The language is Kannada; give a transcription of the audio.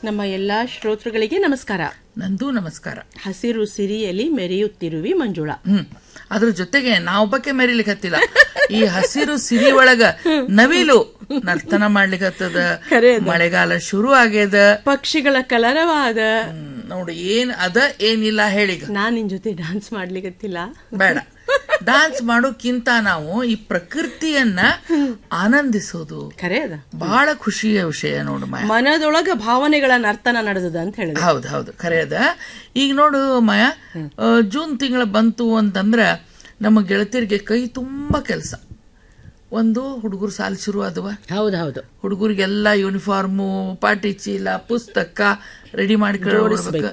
ನಮ್ಮ ಎಲ್ಲಾ ಶ್ರೋತೃಗಳಿಗೆ ನಮಸ್ಕಾರ ನಂದು ನಮಸ್ಕಾರ ಹಸಿರು ಸಿರಿಯಲ್ಲಿ ಮೆರೆಯುತ್ತಿರುವಿ ಮಂಜುಳಾ ಹ್ಮ್ ಅದ್ರ ಜೊತೆಗೆ ನಾವೊಬ್ಬಕ್ಕೆ ಮೆರಿಲಿಕ್ಕೆ ಹತ್ತಿಲ್ಲ ಈ ಹಸಿರು ಸಿರಿ ಒಳಗ ನವಿಲು ನರ್ತನ ಮಾಡ್ಲಿಕ್ಕೆ ಹತ್ತದ ಖರೆ ಅದ. ಮಳೆಗಾಲ ಶುರು ಆಗ್ಯದ ಪಕ್ಷಿಗಳ ಕಲರವಾದ ಹ್ಮ್, ನೋಡು ಏನ್ ಅದ ಏನಿಲ್ಲ ಹೇಳಿಗ ನಾನ್ ನಿನ್ ಜೊತೆ ಡಾನ್ಸ್ ಮಾಡ್ಲಿಕತ್ತಿಲ್ಲ ಬೇಡ ಡಾನ್ಸ್ ಮಾಡೋಕ್ಕಿಂತ ನಾವು ಈ ಪ್ರಕೃತಿಯನ್ನ ಆನಂದಿಸೋದು ಖರೆ ಅದ ಬಹಳ ಖುಷಿಯ ವಿಷಯ ನೋಡು ಮಾಯ ಮನದೊಳಗ ಭಾವನೆಗಳ ನರ್ತನ ನಡೆದದ ಅಂತ ಹೇಳಿದ ಹೌದು ಹೌದು ಖರೆ ಅದ ಈಗ ನೋಡು ಮಾಯ ಆ, ಜೂನ್ ತಿಂಗಳ ಬಂತು ಅಂತಂದ್ರ ನಮ್ಮ ಗೆಳತಿಯರಿಗೆ ಕೈ ತುಂಬಾ ಕೆಲಸ ಒಂದು ಹುಡುಗರು ಸಾಲ ಶುರು ಆದವ ಹೌದು ಹೌದು ಹುಡುಗರಿಗೆಲ್ಲ ಯೂನಿಫಾರ್ಮು ಪಾಟಿ ಚೀಲ ಪುಸ್ತಕ ರೆಡಿ ಮಾಡಿ